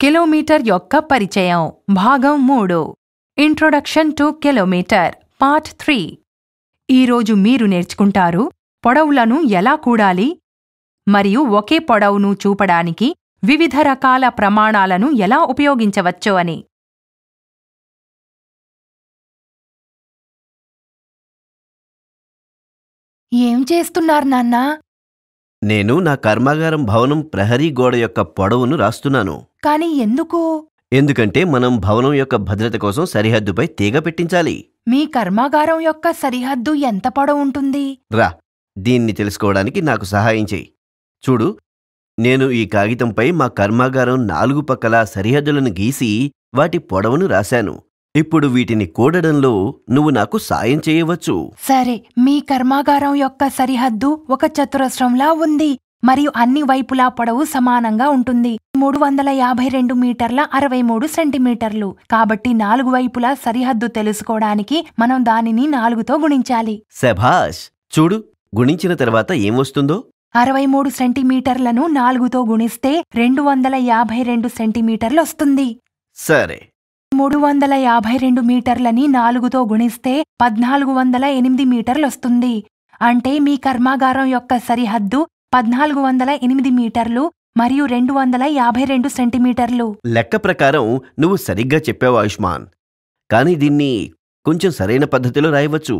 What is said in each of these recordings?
kilometre యొక్క పరిచయం భాగం మూడు introduction to kilometer part three ఈరోజు మీరు నేర్చుకుంటారు పొడవులను ఎలా కూడాలి మరియు ఒకే పొడవును చూపడానికి వివిధ రకాల ప్రమాణాలను ఎలా ఉపయోగించవచ్చో అని ఏం చేస్తున్నారు నాన్నా నేను నా కర్మాగారం భవనం ప్రహరీ గోడ యొక్క పొడవును రాస్తున్నాను కాని ఎందుకు ఎందుకంటే మనం భవనం యొక్క భద్రత కోసం సరిహద్దుపై తీగ పెట్టించాలి మీ కర్మాగారం యొక్క సరిహద్దు ఎంత పొడవు ఉంటుంది రా దీన్ని తెలుసుకోవడానికి నాకు సహాయం చెయ్యి చూడు నేను ఈ కాగితంపై మా కర్మాగారం నాలుగు పక్కల సరిహద్దులను గీసి వాటి పొడవును రాశాను ఇప్పుడు వీటిని కూడడంలో నువ్వు నాకు సాయం చేయవచ్చు సరే మీ కర్మాగారం యొక్క సరిహద్దు ఒక చతురస్రంలా ఉంది మరియు అన్ని వైపులా పొడవు సమానంగా ఉంటుంది మూడు వందల యాభై రెండు మీటర్ల అరవై మూడు సెంటీమీటర్లు కాబట్టి నాలుగు వైపులా సరిహద్దు తెలుసుకోవడానికి మనం దానిని నాలుగుతో గుణించాలి శభాష్ చూడు గుణించిన తర్వాత ఏం వస్తుందో అరవై మూడు సెంటీమీటర్లను నాలుగుతో గుణిస్తే రెండు వందల యాభై రెండు సెంటీమీటర్లు వస్తుంది సరే మూడు వందల యాభై రెండు మీటర్లని నాలుగుతో గుణిస్తే పద్నాలుగు వందల ఎనిమిది మీటర్లు వస్తుంది అంటే మీ కర్మాగారం యొక్క సరిహద్దు పద్నాలుగు వందల ఎనిమిది మీటర్లు మరియు రెండు వందల యాభై రెండు సెంటీమీటర్లు లెక్క ప్రకారం నువ్వు సరిగ్గా చెప్పావు ఆయుష్మాన్ కానీ దీన్ని కొంచెం సరైన పద్ధతిలో రాయవచ్చు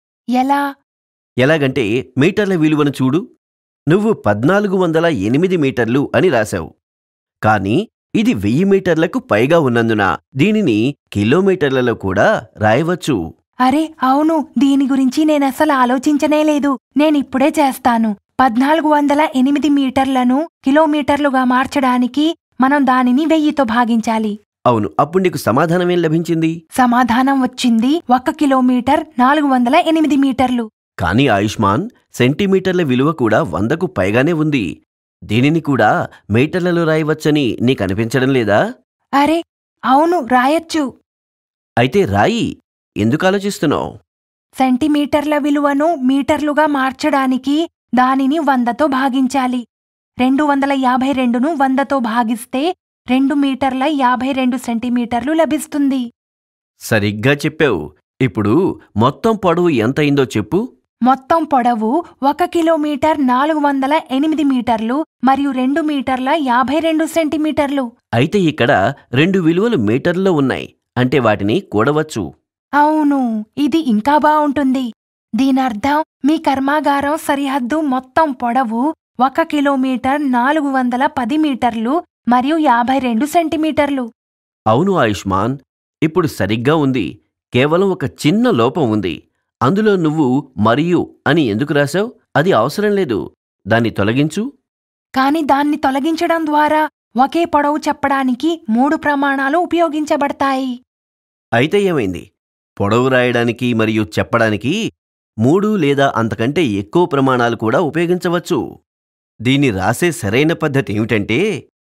ఎలా ఎలాగంటే మీటర్ల విలువను చూడు నువ్వు పద్నాలుగు వందల ఎనిమిది మీటర్లు అని రాశావు కానీ ఇది వెయ్యి మీటర్లకు పైగా ఉన్నందున దీనిని కిలోమీటర్లలో కూడా రాయవచ్చు అరే అవును దీని గురించి నేనసలు ఆలోచించనే లేదు నేనిప్పుడే చేస్తాను పద్నాలుగు వందల ఎనిమిది మీటర్లను కిలోమీటర్లుగా మార్చడానికి మనం దానిని వెయ్యితో భాగించాలి అవును అప్పుడు నీకు సమాధానమేం లభించింది సమాధానం వచ్చింది ఒక కిలోమీటర్ నాలుగు వందల ఎనిమిది మీటర్లు కానీ ఆయుష్మాన్ సెంటీమీటర్ల విలువ కూడా వందకు పైగానే ఉంది దీనిని కూడా మీటర్లలో రాయవచ్చని నీకనిపించడం లేదా అరే అవును రాయొచ్చు అయితే రాయి ఎందుకు ఆలోచిస్తున్నావు సెంటీమీటర్ల విలువను మీటర్లుగా మార్చడానికి దానిని వందతో భాగించాలి రెండు వందల యాభై రెండును వందతో భాగిస్తే రెండు మీటర్ల యాభై రెండు సెంటీమీటర్లు లభిస్తుంది సరిగ్గా చెప్పావు ఇప్పుడు మొత్తం పొడవు ఎంతయిందో చెప్పు మొత్తం పొడవు ఒక కిలోమీటర్ నాలుగు వందల ఎనిమిది మీటర్లు మరియు రెండు మీటర్ల యాభై రెండు సెంటీమీటర్లు అయితే ఇక్కడ రెండు విలువలు మీటర్లో ఉన్నాయి అంటే వాటిని కూడవచ్చు అవును ఇది ఇంకా బావుంటుంది దీనర్థం మీ కర్మాగారం సరిహద్దు మొత్తం పొడవు ఒక కిలోమీటర్ నాలుగు వందల పది మీటర్లు మరియు యాభై రెండు సెంటీమీటర్లు అవును ఆయుష్మాన్ ఇప్పుడు సరిగ్గా ఉంది కేవలం ఒక చిన్న లోపం ఉంది అందులో నువ్వు మరియు అని ఎందుకు రాశావు అది అవసరం లేదు దాన్ని తొలగించు కాని దాన్ని తొలగించడం ద్వారా ఒకే పొడవు చెప్పడానికి మూడు ప్రమాణాలు ఉపయోగించబడతాయి అయితే ఏమైంది పొడవు రాయడానికి మరియు చెప్పడానికి మూడు లేదా అంతకంటే ఎక్కువ ప్రమాణాలు కూడా ఉపయోగించవచ్చు దీన్ని రాసే సరైన పద్ధతి ఏమిటంటే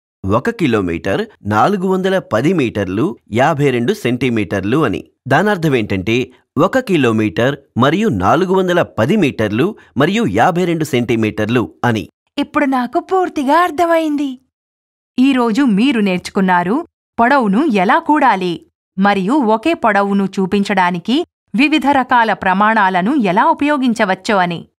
ఒక కిలోమీటర్ నాలుగు వందల పది మీటర్లు యాభై రెండు సెంటీమీటర్లు అని దానర్థమేంటంటే ఒక కిలోమీటర్ మరియు నాలుగు వందల పది మీటర్లు మరియు యాభై రెండు సెంటీమీటర్లు అని ఇప్పుడు నాకు పూర్తిగా అర్థమైంది ఈరోజు మీరు నేర్చుకున్నారు పొడవును ఎలా కూడాలి మరియు ఒకే పొడవును చూపించడానికి వివిధ రకాల ప్రమాణాలను ఎలా ఉపయోగించవచ్చో అని